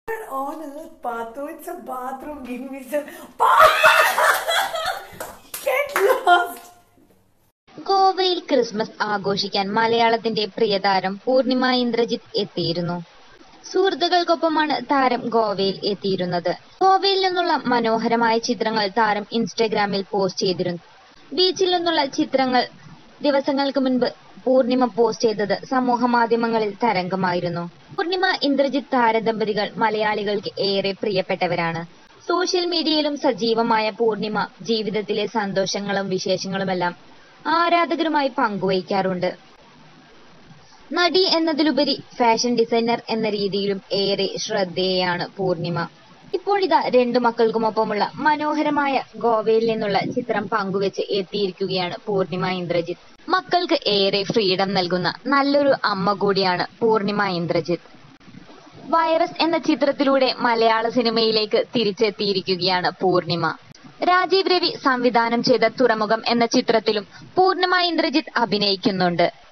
on earth, Pathu? It's a bathroom. Give me some. Get lost. ഗോവയിൽ Christmas ആഘോഷിക്കാൻ മലയാളത്തിന്റെ പ്രിയതാരം പൂർണിമ ഇന്ദ്രജിത്ത് എത്തിയിരുന്നു സുഹൃത്തുക്കൾക്കൊപ്പമാണ് താരം ഗോവയിൽ എത്തിയിരുന്നത് ഗോവയിൽ നിന്നുള്ള മനോഹരമായ ചിത്രങ്ങൾ താരം ഇൻസ്റ്റഗ്രാമിൽ പോസ്റ്റ് ചെയ്തിരുന്നു ബീച്ചിൽ നിന്നുള്ള ചിത്രങ്ങൾ ദിവസങ്ങൾക്ക് മുൻപ് പൂർണിമ പോസ്റ്റ് ചെയ്തത് സമൂഹ മാധ്യമങ്ങളിൽ തരംഗമായിരുന്നു പൂർണിമ ഇന്ദ്രജിത്ത് താരദമ്പതികൾ മലയാളികൾക്ക് ഏറെ പ്രിയപ്പെട്ടവരാണ് സോഷ്യൽ മീഡിയയിലും സജീവമായ പൂർണിമ ജീവിതത്തിലെ സന്തോഷങ്ങളും വിശേഷങ്ങളുമെല്ലാം ആരാധകരുമായി പങ്കുവയ്ക്കാറുണ്ട് നടി എന്നതിലുപരി ഫാഷൻ ഡിസൈനർ എന്ന രീതിയിലും ഏറെ ശ്രദ്ധേയയാണ് പൂർണിമ ഇപ്പോഴിതാ രണ്ടു മക്കൾക്കുമൊപ്പമുള്ള മനോഹരമായ ഗോവയിൽ നിന്നുള്ള ചിത്രം പങ്കുവെച്ച് എത്തിയിരിക്കുകയാണ് പൂർണിമ ഇന്ദ്രജിത്ത് മക്കൾക്ക് ഏറെ ഫ്രീഡം നൽകുന്ന നല്ലൊരു അമ്മ കൂടിയാണ് പൂർണിമ ഇന്ദ്രജിത്ത് വൈറസ് എന്ന ചിത്രത്തിലൂടെ മലയാള സിനിമയിലേക്ക് തിരിച്ചെത്തിയിരിക്കുകയാണ് പൂർണിമ രാജീവ് രവി സംവിധാനം ചെയ്ത തുറമുഖം എന്ന ചിത്രത്തിലും പൂർണിമ ഇന്ദ്രജിത്ത് അഭിനയിക്കുന്നുണ്ട്